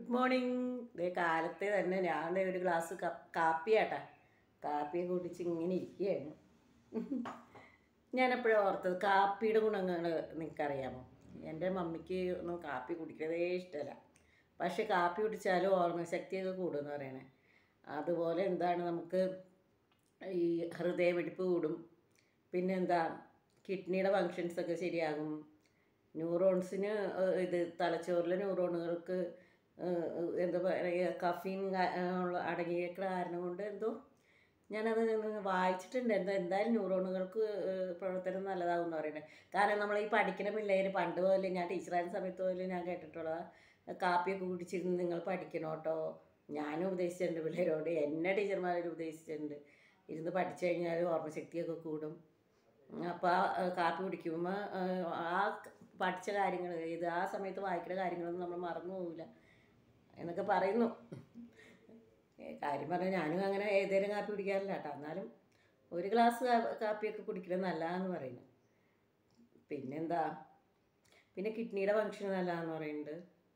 good morning ഇതേ കാലത്തെ തന്നെ ഞാൻ ദേ ഒരു ഗ്ലാസ് കാപ്പിയാട്ടാ കാപ്പി കുടിച്ച് ഇങ്ങനെ ഇരിക്കുകയാണ് ഞാനെപ്പോഴും ഓർത്തത് കാപ്പിയുടെ ഗുണങ്ങൾ നിങ്ങൾക്കറിയാമോ എൻ്റെ മമ്മിക്ക് ഒന്നും കാപ്പി കുടിക്കുന്നതേ ഇഷ്ടമല്ല പക്ഷെ കാപ്പി കുടിച്ചാലും ഓർമ്മശക്തിയൊക്കെ കൂടുമെന്ന് പറയണേ അതുപോലെ എന്താണ് നമുക്ക് ഈ ഹൃദയമിടിപ്പ് കൂടും പിന്നെന്താ കിഡ്നിയുടെ ഫങ്ഷൻസ് ഒക്കെ ശരിയാകും ന്യൂറോൺസിന് ഇത് തലച്ചോറിലെ ന്യൂറോണുകൾക്ക് ഏഹ്, എന്താ പറയുക കഫീൻ ഉള്ള അടങ്ങിയ കാരണം കൊണ്ട് എന്തോ ഞാനത് ഒന്ന് വായിച്ചിട്ടുണ്ട് എന്താ എന്തായാലും ന്യൂറോണുകൾക്ക് ഏഹ്, പ്രവർത്തനം നല്ലതാകും എന്ന് പറയുന്നത് കാരണം നമ്മൾ ഈ പഠിക്കുന്ന പിള്ളേർ പണ്ട് പോലെ ഞാൻ ടീച്ചറായ സമയത്ത് പോലും ഞാൻ കേട്ടിട്ടുള്ളത് കാപ്പിയൊക്കെ കുടിച്ചിരുന്ന് നിങ്ങൾ പഠിക്കണം കേട്ടോ ഞാനും ഉപദേശിച്ചിട്ടുണ്ട് പിള്ളേരോട് എന്നെ ടീച്ചർമാരും ഉപദേശിച്ചിട്ടുണ്ട് ഇരുന്ന് പഠിച്ചു കഴിഞ്ഞാൽ ഓർമ്മശക്തിയൊക്കെ കൂടും അപ്പോൾ ആ കാപ്പി കുടിക്കുമ്പോൾ ആ പഠിച്ച കാര്യങ്ങൾ ഇത് ആ സമയത്ത് വായിക്കുന്ന കാര്യങ്ങളൊന്നും നമ്മൾ മറന്നു പോകില്ല എന്നൊക്കെ പറയുന്നു ഏ, കാര്യം പറഞ്ഞാൽ ഞാനും അങ്ങനെ ഏതേലും കാപ്പി കുടിക്കാറില്ല കേട്ടോ എന്നാലും ഒരു ഗ്ലാസ് കാ- കാപ്പിയൊക്കെ കുടിക്കുന്നത് നല്ലതാന്ന് പറയുന്നു പിന്നെന്താ പിന്നെ കിഡ്നിയുടെ ഫങ്ഷൻ നല്ലതാന്ന് പറയുന്നുണ്ട്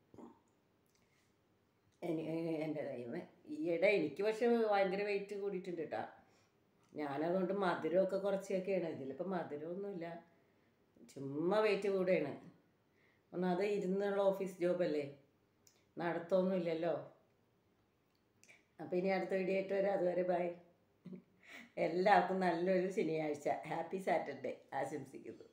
എനി എൻ്റെ കയ്യിൽ നിന്ന് ഈയിടെ എനിക്ക് പക്ഷെ ഭയങ്കര വെയിറ്റ് കൂടിയിട്ടുണ്ട് കേട്ടോ ഞാനതുകൊണ്ട് മധുരമൊക്കെ കുറച്ചൊക്കെയാണ് ഇതിലിപ്പോൾ മധുരമൊന്നുമില്ല ചുമ്മാ വെയിറ്റ് കൂടുകയാണ് ഒന്നത് ഇരുന്നുള്ള ഓഫീസ് ജോബല്ലേ നടത്തൊന്നുമില്ലല്ലോ അപ്പോൾ ഇനി അടുത്ത വീഡിയോ ആയിട്ട് വരാം അതുവരെ ബൈ എല്ലാവർക്കും നല്ലൊരു ശനിയാഴ്ച ഹാപ്പി സാറ്റർഡേ ആശംസിക്കുന്നു